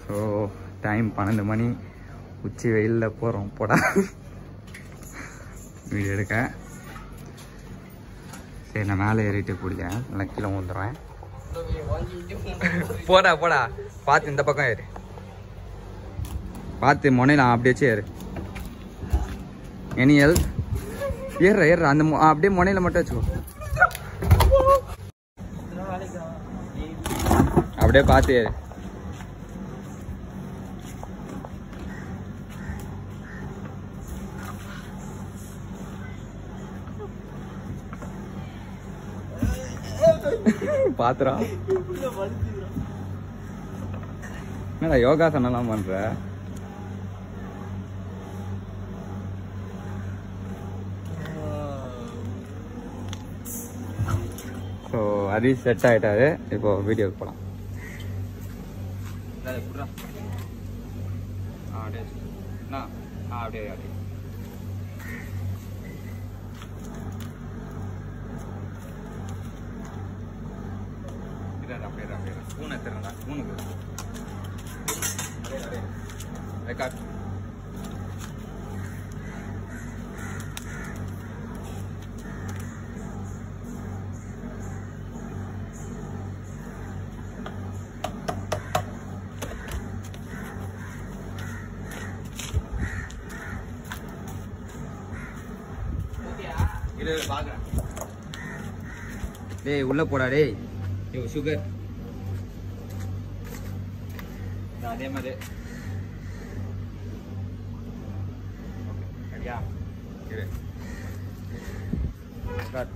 So time பன்னெண்டு மணி உச்சி வெயிலில் போகிறோம் போடா வீடியோ எடுக்க சரி நான் மேலே ஏறிட்டு பிடிக்கிறேன் நல்லா கீழே வந்துடுறேன் போடா போடா பார்த்து இந்த பக்கம் ஏறு பார்த்து முனையில அப்படியே வச்சு ஏறு எனி ஹெல்ப் ஏறுற ஏறுற அந்த மு- ஆ, அப்படியே முனையில மட்டும் வச்சுக்கோ அப்படியே பார்த்து ஏறு பாத்துறா என்னடா யோகாசனம்லாம் பண்ற ஸோ அது செட் ஆயிட்டாரு இப்போ வீடியோக்கு போகலாம் அப்படியே அப்படியே இரு, அப்படியே இரு, அப்படியே ஸ்பூன் எடுத்துறேன்டா ஸ்பூனுக்கு அப்படியே அப்படியே ரெக்கார்ட் இரு பாக்குறேன் டேய் உள்ள போடா டேய் யோ சுகர் அதே மாதிரி சரியா இரு Start.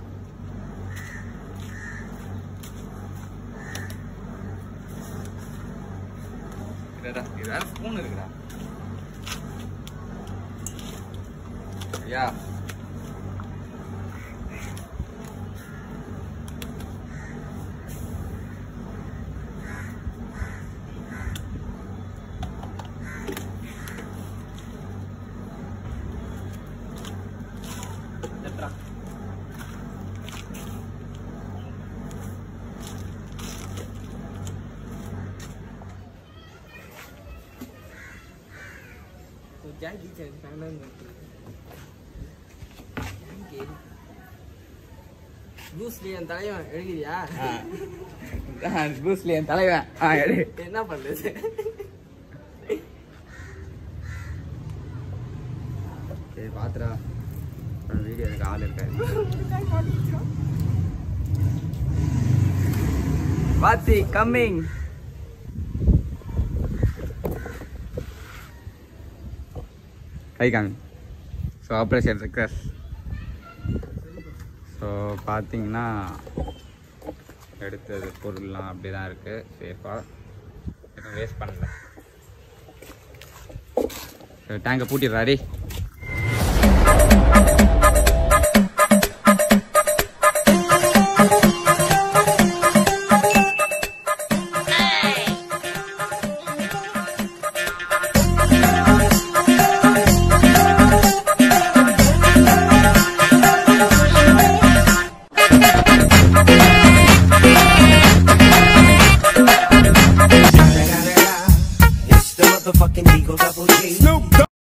இதுடா, இது வேற ஸ்பூன் இருக்குடா சரியா Letra. என் தலைவன் எழுதியா பூஸ்லி என் தலைவன் ஆ எடு என்ன பண்றது சரி பாத்துடா வீடியோ எனக்கு ஆள் இருக்காது பாத்தி கம்மிங் கை காமி ஸோ ஆப்ரேஷன் சக்ஸஸ் ஸோ பார்த்தீங்கன்னா எடுத்தது பொருள்லாம் அப்படி தான் இருக்குது சேஃபாக எதுவும் வேஸ்ட் பண்ணல டேங்கை பூட்டிடுறாடி